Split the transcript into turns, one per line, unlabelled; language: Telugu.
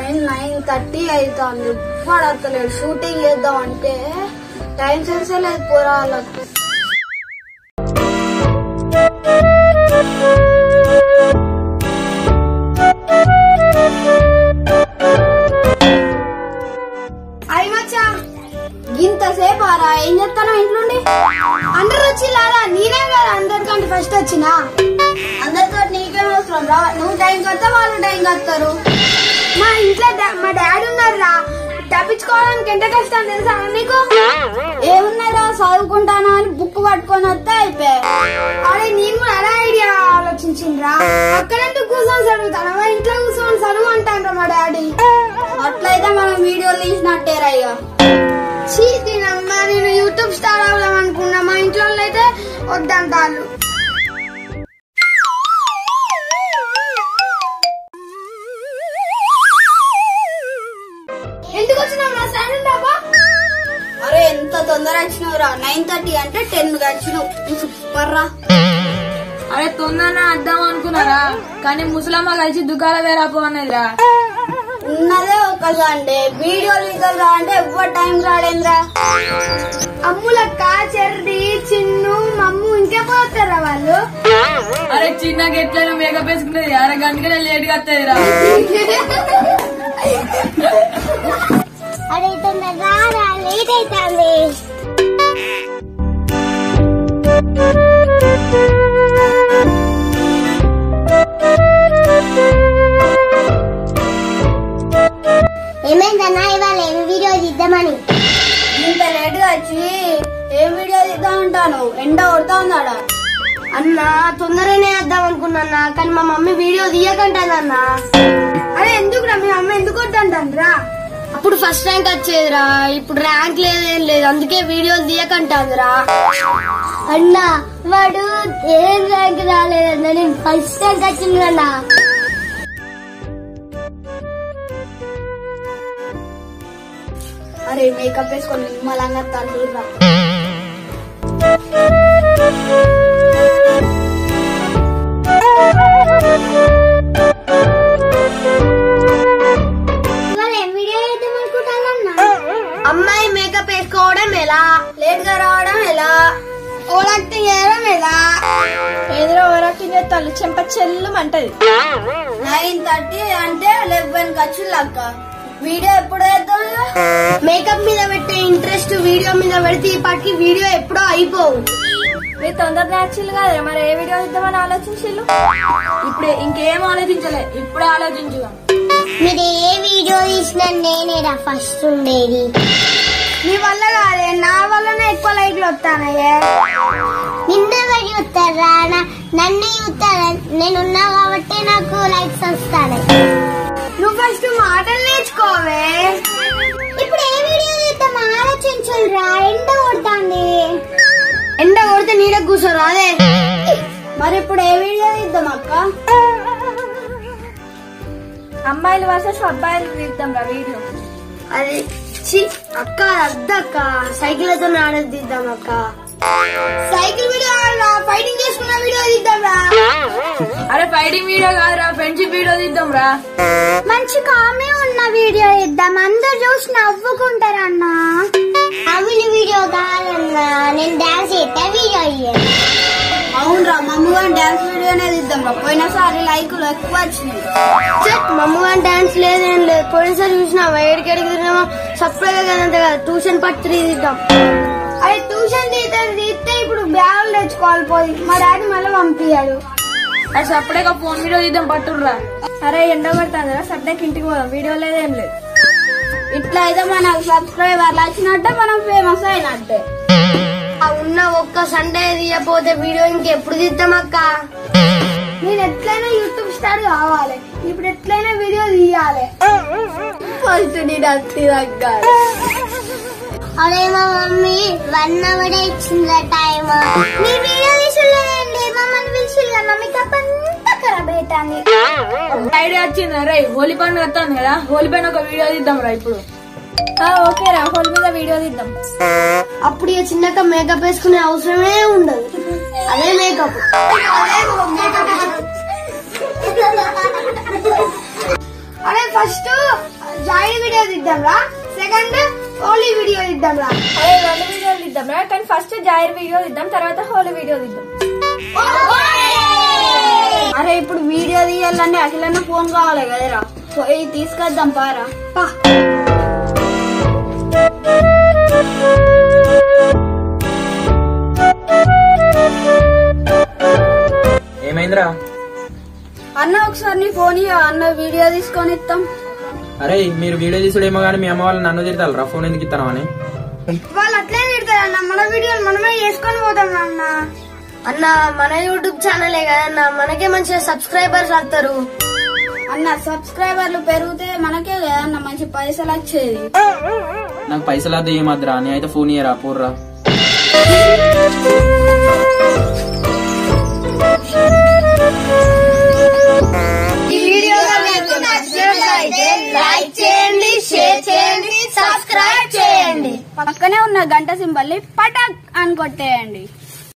టైం నైన్ థర్టీ అవుతుంది పడతలేడు షూటింగ్ చేద్దాం అంటే టైం సెన్సే లేదు పోరాళ్ళకు అయి మచ్చా ఇంతసేపు ఆరా ఏం చెప్తాను ఇంట్లోండి అందరు వచ్చిల్లారా నేనే కదా అందరికంటే ఫస్ట్ వచ్చినా అందరితో నీకేం అవసరం రా నువ్వు టైం కత్తా వాళ్ళు టైం కత్తారు మా ఇంట్లో డా- మా డాడీ ఉన్నారా తప్పించుకోవడానికి ఎంత కష్టం తెలుసా నీకు ఏమున్నారా చదువుకుంటానా అని బుక్ పట్టుకొని వస్తే అయిపోయా అరే నేను కూడా అలా ఐడియా ఆలోచించిండ్రా అక్కడంటూ కూర్చొని చదువుతాను మా ఇంట్లో కూర్చొని చదువు అంటాను మా డాడీ అట్లయితే మనం వీడియోలు తీసినట్టేరా ఇక చీ దీనమ్మా నేను యూట్యూబ్ స్టార్ అవుదాం అనుకున్నా మా ఇంట్లో వాళ్ళు అయితే వద్దంటారు ఎందుకు వచ్చినావు నా సైలెంట్ బాబా అరే ఎంత తొందర వచ్చినావురా నైన్ థర్టీ అంటే టెన్ వచ్చినావు సూపర్ రా
అరే తొందరనే అద్దాం అనుకున్నారా కానీ ముసలమ్మ కలిసి దుకాణ వేరాపో అన్నదిరా
ఉన్నదే ఒక సండే వీడియోలు ఇద్దరు అంటే ఎవ్వరు టైం రాడేంద్రా అమ్ములక్క చెర్రి చిన్ను మమ్ము ఇంకే పోతారా వాళ్ళు
అరే చిన్నగా ఎట్లయినా మేకప్ వేసుకునేది అరే గంటకనే లేట్ గా వస్తుందిరా
అరే తొందరగా రా లేట్ అవుతుంది ఏమైందన్నా ఇవాళ ఏం వీడియో తీద్దామని
ఇంత లేట్ గా వచ్చి ఏం వీడియో తీద్దాం అంటాను ఎండ కొడతా ఉన్నాడా
అన్న తొందరనే వేద్దాం అనుకున్నా కానీ మా మమ్మీ వీడియో తీయకంటానన్నా
అరే ఎందుకు రా మీ అమ్మ ఎందుకు వద్దంటారా
అప్పుడు ఫస్ట్ ర్యాంక్ వచ్చేదిరా ఇప్పుడు ర్యాంక్ లేదేం లేదు అందుకే వీడియోలు తీయకంటాందిరా అన్నా వాడు ఏం ర్యాంక్ రాలేదన్నా నేను ఫస్ట్ ర్యాంక్ వచ్చింది అన్నా
అరే మేకప్ వేసుకొని నిమ్మలంగా తండ్రురా
ఇవాళ ఏం వీడియో చేద్దాం అనుకుంటానన్నా అమ్మాయి మేకప్ వేసుకోవడం ఎలా
లేట్ గా రావడం ఎలా ఓలాక్టింగ్ చేయడం ఎలా
ఎదురు ఓవరాక్టింగ్ చేస్తాను చెంప చెల్లు అంటది
నైన్ థర్టీ అంటే లెవెన్ ఖర్చు లక్క వీడియో ఎప్పుడు వేద్దాం ఇక?
మేకప్ మీద పెట్టే ఇంట్రెస్ట్ వీడియో మీద పెడితే ఈ పాటికి వీడియో ఎప్పుడో అయిపోవు
మీరు తొందరగా యాక్చువల్ కాదు మరి ఏ వీడియో ఇద్దామని ఆలోచించిల్లు ఇప్పుడే ఇంకేం ఆలోచించలే ఇప్పుడే ఆలోచించుదాం
మీరు ఏ వీడియో తీసినా నేనేరా ఫస్ట్ ఉండేది
నీ వల్ల కాదే నా వల్లనే ఎక్కువ లైక్లు వస్తానయ్యే
నిన్న ఎవరు చూస్తారా నా- నన్ను చూస్తారా నేనున్నా కాబట్టి నాకు లైక్స్ వస్తాయి
నువ్వు ఫస్ట్ మాటలు నేర్చుకోవే
ఇప్పుడు ఏ వీడియో తీద్దాం ఆలోచించురా ఎండ కొడుతుంది
ఎండ కొడితే నీడ కూర్చోరు అదే మరి ఇప్పుడు ఏ వీడియో ఇద్దాం అక్క
అమ్మాయిలు వర్సెస్ అబ్బాయిలు తీద్దాం రా వీడియో
అది చి అక్క అద్దక్క సైకిల్ అయితే ఆడేది తీద్దాం అక్క సైకిల్ వీడియో ఫైటింగ్ చేసుకున్న వీడియో తీద్దాం రా
అరే ఫైటింగ్ వీడియో కాదురా ఫ్రెండ్షిప్ వీడియో తీద్దాం రా
మంచి కామె ఉన్న వీడియో ఇద్దాం అందరు చూసి నవ్వుకుంటారన్నా అవిని వీడియో కాదన్నా నేను డాన్స్ చేస్తే వీడియో ఇయ్యాను
అవునరా మమ్మగా డాన్స్ వీడియోనే తీద్దాం రా పోయినసారి లైకులు ఎక్కువ వచ్చినాయి
మమ్మగా డాన్స్ లేదేం లేదు పోయినసారి చూసినా ఏడికెడికి తిరిగినామో సపరేట్ కదంతే కదా ట్యూషన్ పత్రి తీద్దాం
అదే ట్యూషన్ తీస్తే తీస్తే ఇప్పుడు బ్యాగులు తెచ్చుకోవాలి పోయి మా డాడీ మళ్ళీ పంపించాడు
అది సపరేట్గా ఫోన్ వీడియో తీద్దాం పట్టుర్రా అరే ఎండ పడుతుంది రా సడ్డకి ఇంటికి పోదాం వీడియో లేదేం లేదు
ఇట్లా అయితే మనకు సబ్స్క్రైబర్లు వచ్చినట్టే మనం ఫేమస్ అయినట్టే
ఆ ఉన్న ఒక్క సండే తీయపోతే వీడియో ఇంకెప్పుడు తీద్దాం అక్క
నేను ఎట్లయినా యూట్యూబ్ స్టార్ కావాలి ఇప్పుడు ఎట్లయినా వీడియో తీయాలి ఫస్ట్ నేను అత్తి దగ్గర
అరే మా మమ్మీ వన్ అవర్ ఇచ్చింది టైం మీ వీడియో తీసులేదండి మమ్మల్ని పిలిచిల్లా మమ్మీ తప్పంతా ఖరాబ్ అవుతుంది
ఐడియా వచ్చింది రే హోలీ పండుగ వస్తుంది కదా హోలీ పైన ఒక వీడియో తీద్దాం రా ఇప్పుడు ఓకే రా హోలీ మీద వీడియో తీద్దాం
అప్పుడు ఇక చిన్నక మేకప్ వేసుకునే అవసరమే ఉండదు అదే మేకప్
అరే ఫస్ట్ జాయిన్ వీడియో తీద్దాం రా సెకండ్ ఓన్లీ వీడియో తీద్దాం రా
అరే రెండు వీడియోలు తీద్దాం రా కానీ ఫస్ట్ జాయిర్ వీడియో తీద్దాం తర్వాత హోలీ వీడియో తీద్దాం
అరే ఇప్పుడు వీడియో తీయాలంటే అఖిలన్న ఫోన్ కావాలి కదరా పోయి తీసుకొద్దాం పారా పా
ఏమైందిరా
అన్న ఒకసారి నీ ఫోన్ ఇయ్య, అన్న వీడియో తీసుకొని ఇస్తాం
అరే మీరు వీడియో తీసుడేమో కానీ మీ అమ్మ వాళ్ళు నన్ను తిడతారు రా ఫోన్ ఎందుకు ఇస్తాను అని
వాళ్ళు అట్లే తిడతారు అన్న మన వీడియోలు మనమే చేసుకొని పోతాం అన్న
అన్న మన యూట్యూబ్ ఛానలే కదన్న మనకే మంచిగా సబ్స్క్రైబర్స్ వస్తారు
అన్న సబ్స్క్రైబర్లు పెరిగితే మనకే కదా అన్న మంచి పైసలు వచ్చేది
నాకు పైసలు వద్ద ఏమద్దురా నీ అయితే ఫోన్ ఇయ్యరా పోర్రా
ఈ వీడియో లైక్ చేయండి షేర్ చేయండి సబ్స్క్రైబ్ చేయండి
పక్కనే ఉన్న గంట సింబల్ ని పటాక్ అని కొట్టేయండి